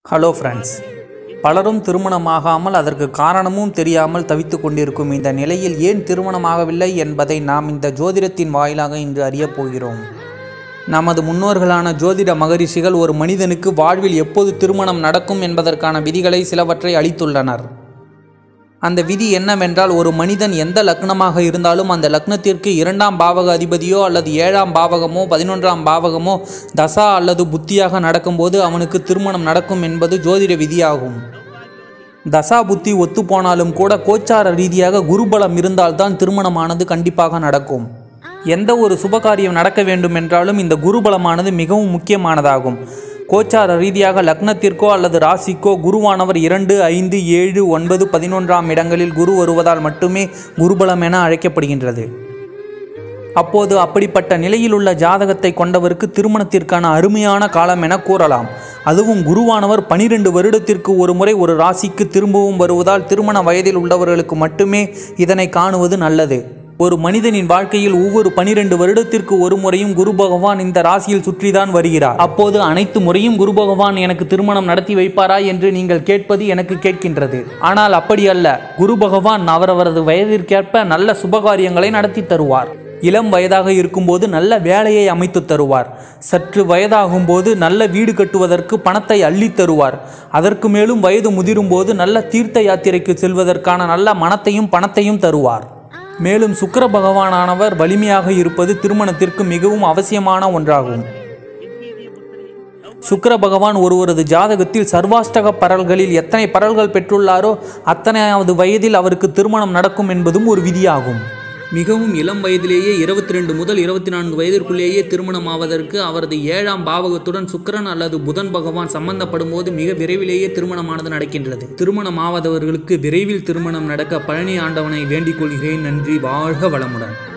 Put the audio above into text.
hello friends பலரும் திருமணமாகாமல் அதற்கு காரணமும் தெரியாமல் தவித்து கொண்டிருக்கும் இந்த நிலையில் ஏன் திருமணமாகவில்லை என்பதை நாம் இந்த ஜோதிடத்தின் வாயிலாக இன்று அறியப் போகிறோம் நமது முன்னோர்களான ஜோதிட மகரிஷிகள் ஒரு மனிதனுக்கு வாழ்வில் எப்போது திருமணம் நடக்கும் என்பதற்கான விதிகளை சிலவற்றை அளித்துள்ளனர் அந்த விதி என்னவென்றால் ஒரு மனிதன் எந்த லக்னமாக இருந்தாலும் அந்த லக்னத்திற்கு இரண்டாம் பாவக அதிபதியோ அல்லது ஏழாம் பாவகமோ பதினொன்றாம் பாவகமோ தசா அல்லது புத்தியாக நடக்கும்போது அவனுக்கு திருமணம் நடக்கும் என்பது ஜோதிட விதியாகும் தசா புத்தி ஒத்துப்போனாலும் கூட கோச்சார ரீதியாக குருபலம் இருந்தால்தான் திருமணமானது கண்டிப்பாக நடக்கும் எந்த ஒரு சுபகாரியம் நடக்க வேண்டும் என்றாலும் இந்த குருபலமானது மிகவும் முக்கியமானதாகும் கோச்சார ரீதியாக லக்னத்திற்கோ அல்லது ராசிக்கோ குருவானவர் இரண்டு ஐந்து ஏழு ஒன்பது பதினொன்றாம் இடங்களில் குரு வருவதால் மட்டுமே குருபலம் என அழைக்கப்படுகின்றது அப்போது அப்படிப்பட்ட நிலையில் உள்ள ஜாதகத்தை கொண்டவருக்கு திருமணத்திற்கான அருமையான காலம் என கூறலாம் அதுவும் குருவானவர் பனிரெண்டு வருடத்திற்கு ஒரு முறை ஒரு ராசிக்கு திரும்பவும் வருவதால் திருமண வயதில் உள்ளவர்களுக்கு மட்டுமே இதனை காணுவது நல்லது ஒரு மனிதனின் வாழ்க்கையில் ஒவ்வொரு பனிரெண்டு வருடத்திற்கு ஒரு முறையும் குரு பகவான் இந்த ராசியில் சுற்றிதான் வருகிறார் அப்போது அனைத்து முறையும் குரு பகவான் எனக்கு திருமணம் நடத்தி வைப்பாரா என்று நீங்கள் கேட்பது எனக்கு கேட்கின்றது ஆனால் அப்படி அல்ல குரு பகவான் அவரவரது வயதிற்கேற்ப நல்ல சுபகாரியங்களை நடத்தி தருவார் இளம் வயதாக இருக்கும்போது நல்ல வேலையை அமைத்து தருவார் சற்று வயதாகும்போது நல்ல வீடு கட்டுவதற்கு பணத்தை அள்ளித் தருவார் அதற்கு மேலும் வயது முதிரும்போது நல்ல தீர்த்த யாத்திரைக்கு செல்வதற்கான நல்ல மனத்தையும் பணத்தையும் தருவார் மேலும் சுக்கிர பகவானானவர் வலிமையாக இருப்பது திருமணத்திற்கு மிகவும் அவசியமான ஒன்றாகும் சுக்கிர பகவான் ஒருவரது ஜாதகத்தில் சர்வாஷ்டக பரல்களில் எத்தனை பரல்கள் பெற்றுள்ளாரோ அத்தனையாவது வயதில் அவருக்கு திருமணம் நடக்கும் என்பதும் ஒரு விதியாகும் மிகவும் இளம் வயதிலேயே இருபத்தி ரெண்டு முதல் இருபத்தி நான்கு வயதிற்குள்ளேயே திருமணம் ஆவதற்கு அவரது ஏழாம் பாவகத்துடன் சுக்கிரன் அல்லது புதன் பகவான் சம்பந்தப்படும் போது மிக விரைவிலேயே திருமணமானது நடக்கின்றது திருமணம் ஆவாதவர்களுக்கு விரைவில் திருமணம் நடக்க பழனி ஆண்டவனை வேண்டிக் கொள்கிறேன் நன்றி வாழ்க வளமுடன்